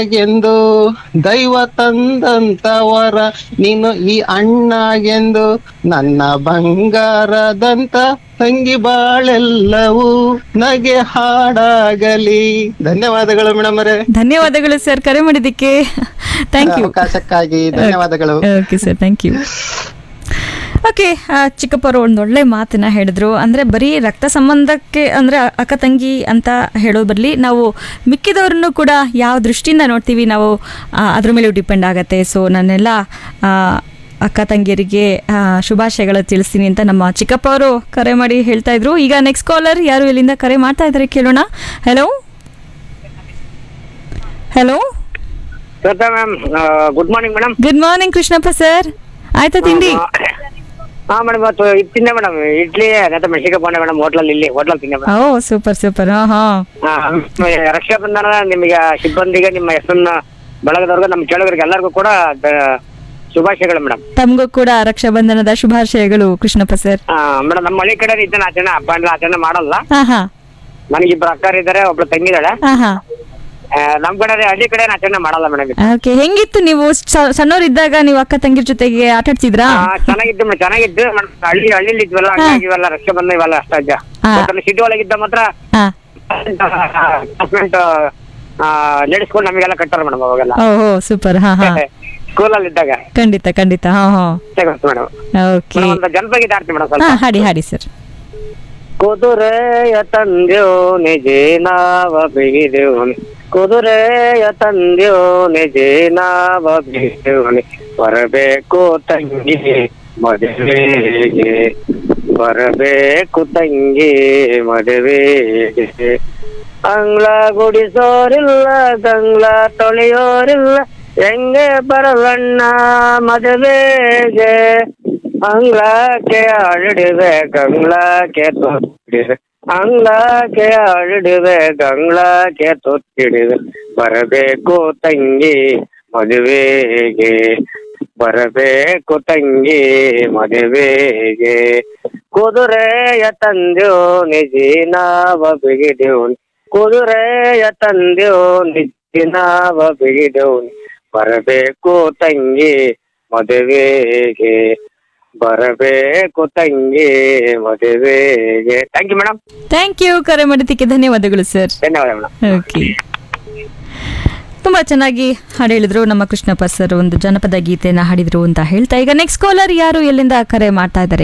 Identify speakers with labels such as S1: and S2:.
S1: ಎಂದು ದೈವ ತಂದಂತವರ ನೀನು ಈ ಅಣ್ಣ ಎಂದು ನನ್ನ ಬಂಗಾರದಂತ ತಂಗಿ ಬಾಳೆಲ್ಲವೂ ನಗೆ ಹಾಡಾಗಲಿ ಧನ್ಯವಾದಗಳು ಮೇಡಮ್ ಅವರೇ
S2: ಧನ್ಯವಾದಗಳು ಸರ್ ಕರೆ ಮಾಡಿದ್ದಕ್ಕೆ ಥ್ಯಾಂಕ್ ಯು
S1: ಅವಕಾಶಕ್ಕಾಗಿ ಧನ್ಯವಾದಗಳು
S2: okay sir thank you okay ಚಿಕ್ಕಪ್ಪರು ಒಂದು ಒಳ್ಳೆ ಮಾತನ್ನ ಹೇಳಿದ್ರು ಅಂದರೆ ಬರೀ ರಕ್ತ ಸಂಬಂಧಕ್ಕೆ ಅಂದರೆ ಅಕ್ಕ ತಂಗಿ ಅಂತ ಹೇಳೋ ಬದಲಿ ನಾವು ಮಿಕ್ಕಿದವ್ರನ್ನು ಕೂಡ ಯಾವ ದೃಷ್ಟಿಯಿಂದ ನೋಡ್ತೀವಿ ನಾವು ಆ, ಅದ್ರ ಮೇಲೆ ಡಿಪೆಂಡ್ ಆಗತ್ತೆ ಸೊ ನಾನೆಲ್ಲ ಆ, ಅಕ್ಕ ತಂಗಿಯರಿಗೆ ಆ, ಶುಭಾಶಯಗಳು ತಿಳಿಸ್ತೀನಿ ಅಂತ ನಮ್ಮ ಚಿಕ್ಕಪ್ಪ ಅವರು ಕರೆ ಮಾಡಿ ಹೇಳ್ತಾ ಇದ್ರು ಈಗ ನೆಕ್ಸ್ಟ್ ಕಾಲರ್ ಯಾರು ಇಲ್ಲಿಂದ ಕರೆ ಮಾಡ್ತಾ ಇದ್ದಾರೆ ಕೇಳೋಣ hello hello
S3: Shweta ma'am good morning madam
S2: good morning Krishnappa sir ಆಯ್ತಾ ತಿಂಡಿ
S3: ಹಾ ಮೇಡಮ್ ಇವತ್ತು ಇದು ತಿಂದೆ ಮೇಡಮ್ ಇಡ್ಲಿ ಮತ್ತೆ ಮೆಣಸಿನಕಾಯಿ ಬಂದೆ ಮೇಡಮ್ ಹೋಟ್ಲಲ್ಲಿ ಇಲ್ಲಿ ಹೋಟ್ಲಲ್ಲಿ ತಿಂದೆ ಮೇಡಮ್
S2: ಓ ಸೂಪರ್ ಸೂಪರ್ ಹಾ ಹಾ
S3: ರಕ್ಷಾ ಬಂಧನ ನಿಮಗೆ ಸಿಬ್ಬಂದಿಗೆ ನಿಮ್ಮ ಹೆಸರನ್ನ ಬಳಗದವ್ರಿಗೆ ನಮ್ಮ ಕೇಳೋರಿಗೆ ಎಲ್ಲರಿಗೂ ಕೂಡ ದ- ಶುಭಾಶಯಗಳು ಮೇಡಮ್
S2: ತಮಗೂ ಕೂಡ ರಕ್ಷಾಬಂಧನದ ಶುಭಾಶಯಗಳು ಕೃಷ್ಣಪ್ಪ ಸರ್
S3: ಮೇಡಮ್ ನಮ್ಮ ಹಳ್ಳಿ ಕಡೆ ಇದನ್ನ ಆಚರಣೆ ಹಬ್ಬ ಎಲ್ಲ ಆಚರಣೆ ಮಾಡಲ್ಲ
S2: ಹಾ ಹಾ
S3: ನನಗಿಬ್ರು ಅಕ್ಕರ್ ಇದ್ದಾರೆ ಒಬ್ಳು ತಂಗಿದಾಳೆ
S2: ಹಾ ಹಾ
S3: ಆ, ನಮ್ ಕಡೆ ಹಳ್ಳಿ ಕಡೆ ಆಚರಣೆ ಮಾಡಲ್ಲ ಮೇಡಮ್
S2: ಓಕೆ ಹೆಂಗಿತ್ತು ನೀವು ಸ- ಸಣ್ಣವರಿದ್ದಾಗ ನೀವು ಅಕ್ಕ ತಂಗಿರ ಜೊತೆಗೆ ಆಟ ಆಡ್ತಿದ್ರಾ
S3: ಚೆನ್ನಾಗಿದ್ದು ಮೇಡಮ್ ಚೆನ್ನಾಗಿದ್ದು ಮೇಡಮ್ ಹಳ್ಳಿ ಹಳ್ಳಿಲಿ ಇದ್ವಲ್ಲ ಹಂಗಾಗಿ ಇವೆಲ್ಲ ರಕ್ಷಾ ಬಂಧನ ಇವೆಲ್ಲ ಅಷ್ಟಾಜ
S2: ಹಾ.
S3: ಸಿಟಿ ಒಳಗಿದ್ದ ಮಾತ್ರ
S2: ಹಾ
S3: ಹಸ್ಬೆಂಡ್ ನಡೆಸ್ಕೊಂಡು ನಮಗೆಲ್ಲ ಕಟ್ಟಾರ ಮೇಡಮ್ ಅವಾಗೆಲ್ಲ
S2: ಓ ಹೋ ಸೂಪರ್ ಹಾ ಹಾ
S3: ಸ್ಕೂಲಲ್ಲಿ ಇದ್ದಾಗ
S2: ಖಂಡಿತ ಖಂಡಿತ ಹಾ ಹಾ
S3: ಗೊತ್ತು ಮೇಡಮ್
S2: ಓಕೆ
S3: ಒಂದು ಜನಪದ ಆಡ್ತೀವಿ ಮೇಡಮ್
S2: ಹಾ
S3: ಸ್ವಲ್ಪ
S2: ಹಾಡಿ ಹಾಡಿ ಸರ್
S3: ಕುದುರೆಯ ತಂದ್ಯೋ ನಿಜೆ ನಾವ ಬಿಗಿದೇವನಿ ಕುದುರೆಯ ತಂದ್ಯೋ ನಿಜೆ ನಾವ ಬಿಗಿದೇವನಿ ಬರಬೇಕು ತಂಗಿ ಮದುವೆಗೆ ಬರಬೇಕು ತಂಗಿ ಮದುವೆಗೆ ಅಂಗ್ಲ ಗುಡಿಸೋರಿಲ್ಲ ಗಂಗ್ಲ ತೊಳೆಯೋರಿಲ್ಲ ಹೆಂಗೆ ಬರಲಣ್ಣ ಮದುವೆಗೆ ಅಂಗ್ಲಕ್ಕೆ ಆಳಿಡುವೆ ಗಂಗ್ಲಕ್ಕೆ ತೊತ್ತಿಡುವೆ ಅಂಗ್ಲಕ್ಕೆ ಆಳಿಡುವೆ ಗಂಗ್ಲಕ್ಕೆ ತೊತ್ತಿಡುವೆ ಬರಬೇಕು ತಂಗಿ ಮದುವೆಗೆ ಬರಬೇಕು ತಂಗಿ ಮದುವೆಗೆ ಕುದುರೆಯ ತಂದ್ಯೋ ನಿಜಿ ನಾವ ಬಿಗಿದೇವ್ನಿ ಕುದುರೆಯ ತಂದ್ಯೋ ನಿಜಿ ನಾವ ಬಿಗಿದೇವ್ನಿ ಬರಬೇಕು ತಂಗಿ ಮದುವೆಗೆ ಬರಬೇಕು ತಂಗಿ ಮದುವೆಗೆ thank you madam
S2: thank you ಕರೆ ಮಾಡಿದ್ದಕ್ಕೆ ಧನ್ಯವಾದಗಳು ಸರ್
S3: ಧನ್ಯವಾದ ಮೇಡಮ್
S2: ಓಕೆ ತುಂಬ ಚೆನ್ನಾಗಿ ಹಾಡು ಹೇಳಿದ್ರು ನಮ್ಮ ಕೃಷ್ಣಪ್ಪ ಸರ್ ಒಂದು ಜನಪದ ಗೀತೆಯನ್ನು ಹಾಡಿದ್ರು ಅಂತ ಹೇಳ್ತಾ ಈಗ ನೆಕ್ಸ್ಟ್ ಕಾಲರ್ ಯಾರು ಎಲ್ಲಿಂದ ಕರೆ ಮಾಡ್ತಾ ಇದ್ದಾರೆ